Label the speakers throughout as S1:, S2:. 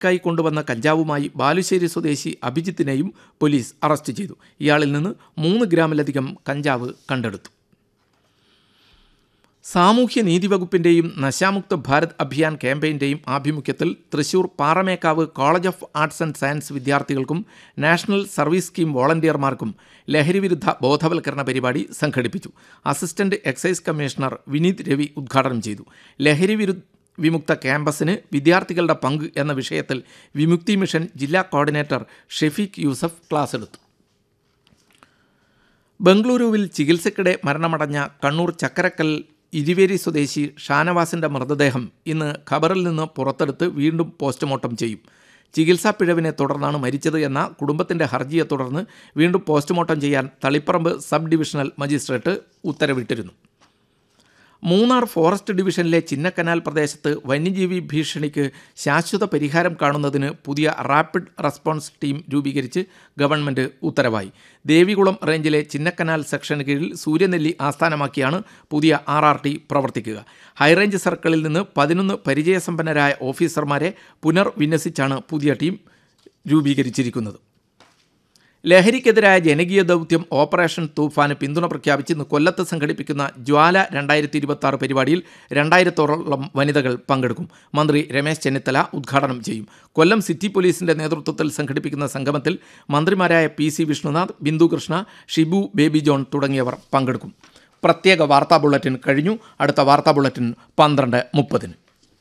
S1: വിൽപ്പനയ്ക്കായി കൊണ്ടുവന്ന കഞ്ചാവുമായി ബാലുശ്ശേരി സ്വദേശി അഭിജിത്തിനെയും പോലീസ് അറസ്റ്റ് ചെയ്തു ഇയാളിൽ നിന്ന് മൂന്ന് ഗ്രാമിലധികം കഞ്ചാവ് കണ്ടെടുത്തു സാമൂഹ്യ നീതി വകുപ്പിൻ്റെയും നശാമുക്ത ഭാരത് അഭിയാൻ ക്യാമ്പയിൻ്റെയും ആഭിമുഖ്യത്തിൽ Thrissur Paramekkavu college of arts and science വിദ്യാർത്ഥികൾക്കും നാഷണൽ സർവീസ് സ്കീം വോളണ്ടിയർമാർക്കും ലഹരിവിരുദ്ധ ബോധവൽക്കരണ പരിപാടി സംഘടിപ്പിച്ചു assistant excise commissioner Vineeth Ravi ഉദ്ഘാടനം ചെയ്തു ലഹരി വിരുദ്ധ വിമുക്ത ക്യാമ്പസിന് വിദ്യാർത്ഥികളുടെ പങ്ക് എന്ന വിഷയത്തിൽ വിമുക്തി മിഷൻ ജില്ലാ കോർഡിനേറ്റർ ഷെഫീഖ് യൂസഫ് ക്ലാസ് എടുത്തു ബംഗളൂരുവിൽ ചികിത്സയ്ക്കിടെ മരണമടഞ്ഞ കണ്ണൂർ ചക്കരക്കൽ ഇരുവേരി സ്വദേശി ഷാനവാസിന്റെ മൃതദേഹം ഇന്ന് ഖബറിൽ നിന്ന് പുറത്തെടുത്ത് വീണ്ടും പോസ്റ്റ്മോർട്ടം ചെയ്യും ചികിത്സാ പിഴവിനെ തുടർന്നാണ് മരിച്ചത് എന്ന കുടുംബത്തിന്റെ ഹർജിയെ തുടർന്ന് വീണ്ടും പോസ്റ്റ്മോർട്ടം ചെയ്യാൻ തളിപ്പറമ്പ് സബ് ഡിവിഷണൽ മജിസ്ട്രേറ്റ് ഉത്തരവിട്ടിരുന്നു മൂന്നാർ ഫോറസ്റ്റ് ഡിവിഷനിലെ ചിന്നക്കനാൽ പ്രദേശത്ത് വന്യജീവി ഭീഷണിക്ക് ശാശ്വത പരിഹാരം കാണുന്നതിന് പുതിയ റാപ്പിഡ് റെസ്പോൺസ് ടീം രൂപീകരിച്ച് ഗവൺമെൻറ് ഉത്തരവായി ദേവികുളം റേഞ്ചിലെ ചിന്നക്കനാൽ സെക്ഷന് കീഴിൽ സൂര്യനെല്ലി ആസ്ഥാനമാക്കിയാണ് പുതിയ ആർ ആർ ടി പ്രവർത്തിക്കുക ഹൈറേഞ്ച് സർക്കിളിൽ നിന്ന് പതിനൊന്ന് പരിചയസമ്പന്നരായ ഓഫീസർമാരെ പുനർവിന്യസിച്ചാണ് പുതിയ ടീം രൂപീകരിച്ചിരിക്കുന്നത് ലഹരിക്കെതിരായ ജനകീയ ദൗത്യം ഓപ്പറേഷൻ തൂഫാന് പിന്തുണ പ്രഖ്യാപിച്ച് ഇന്ന് കൊല്ലത്ത് സംഘടിപ്പിക്കുന്ന ജ്വാല രണ്ടായിരത്തി ഇരുപത്തി ആറ് പരിപാടിയിൽ രണ്ടായിരത്തോളം വനിതകൾ പങ്കെടുക്കും മന്ത്രി രമേശ് ചെന്നിത്തല ഉദ്ഘാടനം ചെയ്യും കൊല്ലം സിറ്റി പോലീസിന്റെ നേതൃത്വത്തിൽ സംഘടിപ്പിക്കുന്ന സംഗമത്തിൽ മന്ത്രിമാരായ P C Vishnunath Bindu Krishna Shibu Baby John തുടങ്ങിയവർ പങ്കെടുക്കും പ്രത്യേക വാർത്താ ബുള്ളറ്റിൻ കഴിഞ്ഞു അടുത്ത വാർത്താ ബുള്ളറ്റിൻ പന്ത്രണ്ട് മുപ്പതിന്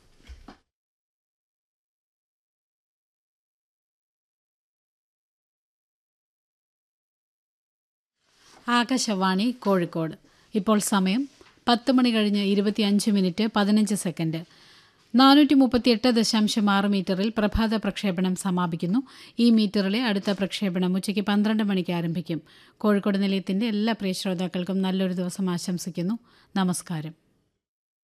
S2: ആകാശവാണി കോഴിക്കോട് ഇപ്പോൾ സമയം പത്ത് മണി കഴിഞ്ഞ് ഇരുപത്തിയഞ്ച് മിനിറ്റ് പതിനഞ്ച് സെക്കൻഡ് നാനൂറ്റി മുപ്പത്തിയെട്ട് ദശാംശം ആറ് മീറ്ററിൽ പ്രഭാത പ്രക്ഷേപണം സമാപിക്കുന്നു ഈ മീറ്ററിലെ അടുത്ത പ്രക്ഷേപണം ഉച്ചയ്ക്ക് പന്ത്രണ്ട് മണിക്ക് ആരംഭിക്കും കോഴിക്കോട് നിലയത്തിൻ്റെ എല്ലാ പ്രിയ ശ്രോതാക്കൾക്കും നല്ലൊരു ദിവസം ആശംസിക്കുന്നു നമസ്കാരം